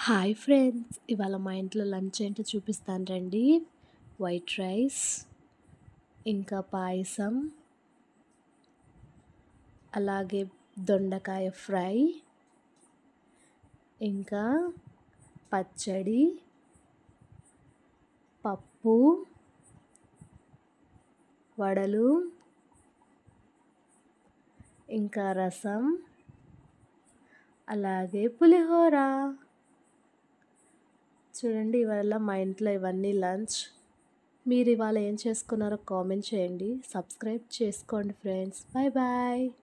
hi friends ఇవాళ మా ఇంట్లో లంచ్ ఏంటో చూపిస్తాను రండి వైట్ రైస్ ఇంకా పాయసం అలాగే దొండకాయ ఫ్రై ఇంకా పచ్చడి పప్పు వడలు ఇంకా రసం అలాగే పులిహోర చూడండి ఇవాళ మా ఇంట్లో ఇవన్నీ లంచ్ మీరు ఇవాళ ఏం చేసుకున్నారో కామెంట్ చేయండి సబ్స్క్రైబ్ చేసుకోండి ఫ్రెండ్స్ బాయ్ బాయ్